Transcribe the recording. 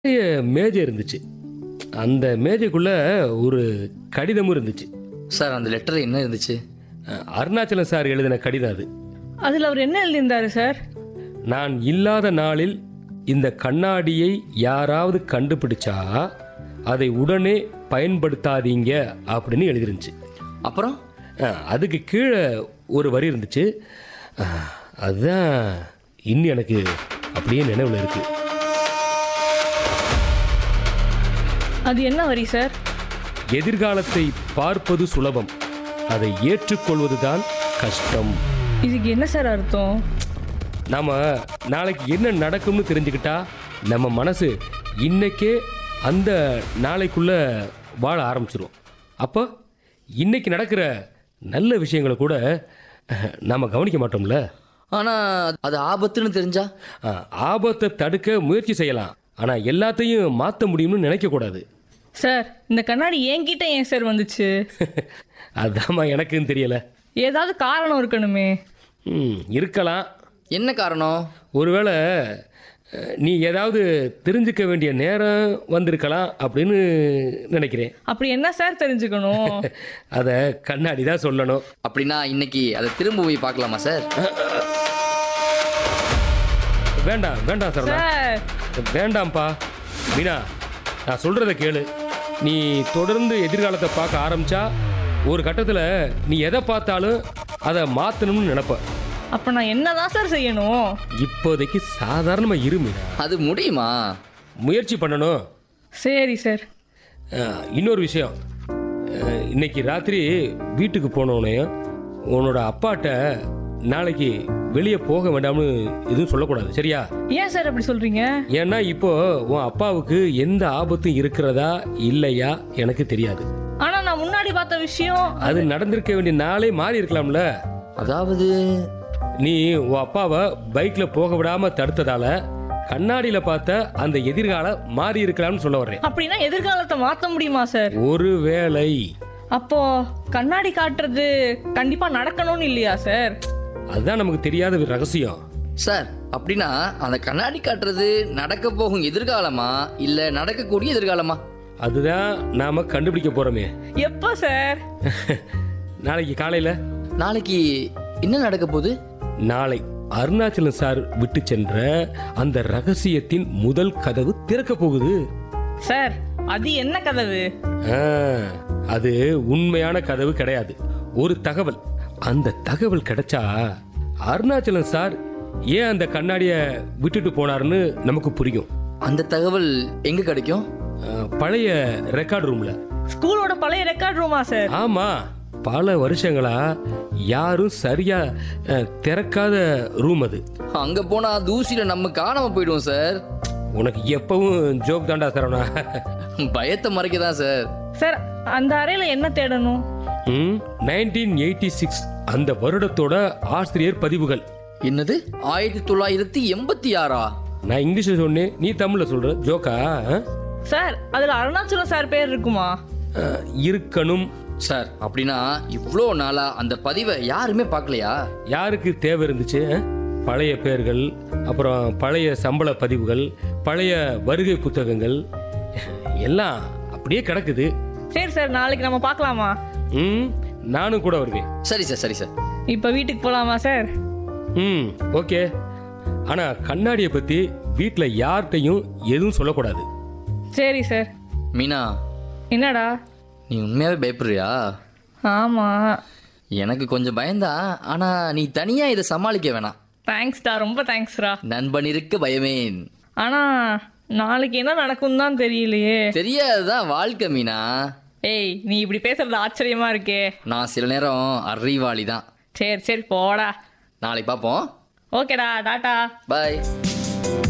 பெரிய மேஜை இருந்துச்சு அந்த மேஜைக்குள்ள ஒரு கடிதமும் இருந்துச்சு சார் அந்த லெட்டரில் என்ன இருந்துச்சு அஹ், அருணாச்சலம் சார் எழுதின கடிதம் அது அதில் அவர் என்ன எழுதியிருந்தாரு சார் நான் இல்லாத நாளில் இந்த கண்ணாடியை யாராவது கண்டுபிடிச்சா அதை உடனே பயன்படுத்தாதீங்க அப்படின்னு எழுதிருந்துச்சு அப்புறம் அஹ், அதுக்கு கீழே ஒரு வரி இருந்துச்சு அஹ், அதுதான் இன்னும் எனக்கு அப்படியே நினைவில் இருக்கு அது என்ன வரி சார் எதிர்காலத்தை பார்ப்பது சுலபம் அதை ஏற்றுக்கொள்வதுதான் கஷ்டம் இதுக்கு என்ன சார் அர்த்தம் நாம நாளைக்கு என்ன நடக்கும்னு தெரிஞ்சுக்கிட்டா நம்ம மனசு இன்னைக்கே அந்த நாளைக்குள்ள வாழ ஆரம்பிச்சிரும் அப்போ இன்னைக்கு நடக்கிற நல்ல விஷயங்களை கூட அஹ், நாம கவனிக்க மாட்டோம்ல ஆனால் அது ஆபத்துன்னு தெரிஞ்சா அஹ், ஆபத்தை தடுக்க முயற்சி செய்யலாம் ஆனால் எல்லாத்தையும் மாற்ற முடியும்னு நினைக்கக்கூடாது சார் இந்த கண்ணாடி என்கிட்ட ஏன் சார் வந்துச்சு அதாம்மா எனக்குன்னு தெரியல ஏதாவது காரணம் இருக்கணுமே ம், இருக்கலாம் என்ன காரணம் ஒருவேளை அஹ், நீ ஏதாவது தெரிஞ்சுக்க வேண்டிய நேரம் வந்திருக்கலாம் அப்படின்னு நினைக்கிறேன் அப்படி என்ன சார் தெரிஞ்சுக்கணும் அதை கண்ணாடி தான் சொல்லணும் அப்படின்னா இன்னைக்கு அதை திரும்ப போய் பார்க்கலாமா சார் வேண்டாம் வேண்டாம் சரவணா சார் வேண்டாம்ப்பா மீனா நான் சொல்கிறத கேளு நீ தொடர்ந்து எதிர்காலத்தை பார்க்க ஆரம்பிச்சா ஒரு கட்டத்தில் நீ எதை பார்த்தாலும் அதை மாற்றணும்னு நினைப்ப அப்போ நான் என்னதான் சார் செய்யணும் இப்போதைக்கு சாதாரணமாக இரு மீனா அது முடியுமா முயற்சி பண்ணணும் சரி சார் அஹ், இன்னொரு விஷயம் அஹ், இன்னைக்கு ராத்திரி வீட்டுக்கு போனோடனே உன்னோட அப்பாட்ட நாளைக்கு வெளியே போக வேண்டாம்னு எதுவும் சொல்லக்கூடாது சரியா ஏன் சார் அப்படி சொல்றீங்க ஏன்னா இப்போ உன் அப்பாவுக்கு எந்த ஆபத்தும் இருக்கிறதா இல்லையா எனக்கு தெரியாது ஆனா நான் முன்னாடி பார்த்த விஷயம் அது நடந்திருக்க வேண்டிய நாளே மாறி இருக்கலாம்ல அதாவது நீ உன் அப்பாவை பைக்ல போக விடாம தடுத்ததால கண்ணாடியில பார்த்த அந்த எதிர்காலம் மாறி இருக்கலாம்னு சொல்ல வர்றேன் அப்படின்னா எதிர்காலத்தை மாத்த முடியுமா சார் ஒருவேளை அப்போ கண்ணாடி காட்டுறது கண்டிப்பா நடக்கணும்னு இல்லையா சார் அதுதான் நமக்கு தெரியாத ஒரு ரகசியம் சார் அப்படின்னா அந்த கண்ணாடி காட்டுறது நடக்க போகும் எதிர்காலமா இல்ல நடக்கக்கூடிய எதிர்காலமா அதுதான் நாம கண்டுபிடிக்க போறோமே எப்போ சார் நாளைக்கு காலையில நாளைக்கு என்ன நடக்க போகுது நாளை அருணாச்சலம் சார் விட்டு சென்ற அந்த ரகசியத்தின் முதல் கதவு திறக்க போகுது சார் அது என்ன கதவு ஆ, அது உண்மையான கதவு கிடையாது ஒரு தகவல் அந்த தகவல் கிடைச்சா அருணாச்சலம் சார் ஏன் அந்த கண்ணாடிய விட்டுட்டு போனாருன்னு நமக்கு புரியும் அந்த தகவல் எங்க கிடைக்கும் ஆ, பழைய ரெக்கார்ட் ரூம்ல ஸ்கூலோட பழைய ரெக்கார்ட் ரூமா சார் ஆமா பல வருஷங்களா யாரும் சரியா ஆ, திறக்காத ரூம் அது அங்க போனா தூசியில நம்ம காணாம போயிடுவோம் சார் உனக்கு எப்பவும் ஜோக் தாண்டா சரவணா பயத்தை மறைக்க தான் சார் சார் அந்த அறையில என்ன தேடணும் நைன்டீன் எயிட்டி சிக்ஸ் அந்த வருடத்தோட ஆசிரியர் பதிவுகள் என்னது ஆயிரத்தி தொள்ளாயிரத்தி எண்பத்தி ஆறா நான் இங்கிலீஷ்ல சொன்னேன் நீ தமிழ்ல சொல்ற ஜோக்கா ஆ? சார் அதுல அருணாச்சலம் சார் பேர் இருக்குமா ஆ, இருக்கணும் சார் அப்படின்னா இவ்வளோ நாளா அந்த பதிவை யாருமே பார்க்கலையா யாருக்கு தேவை இருந்துச்சு ஆ? பழைய பெயர்கள் அப்புறம் பழைய சம்பள பதிவுகள் பழைய வருகை புத்தகங்கள் எல்லாம் அப்படியே கிடக்குது சரி சார் நாளைக்கு நம்ம பார்க்கலாமா ம் நானும் கூட வருவேன் சரி சார் சரி சார் இப்போ வீட்டுக்கு போலாமா சார் ம் ஓகே ஆனா கண்ணாடியை பத்தி வீட்ல யார்கிட்டையும் எதுவும் சொல்லக்கூடாது சரி சார் மீனா என்னடா நீ உண்மையாவே பயப்படுறியா ஆமா எனக்கு கொஞ்சம் பயந்தா ஆனா நீ தனியா இதை சமாளிக்க வேணாம் தேங்க்ஸ்டா ரொம்ப தேங்க்ஸ்டா நண்பன் இருக்க பயமேன் ஆனா நாளைக்கு என்ன நடக்கும் தான் தெரியலையே தெரியாதுதான் வாழ்க்கை மீனா ஏய் நீ இப்படி பேசுறது ஆச்சரியமா இருக்கே நான் சில நேரம் அறிவாளி தான் சரி சரி போடா நாளைக்கு பார்ப்போம் ஓகேடா டாட்டா பாய்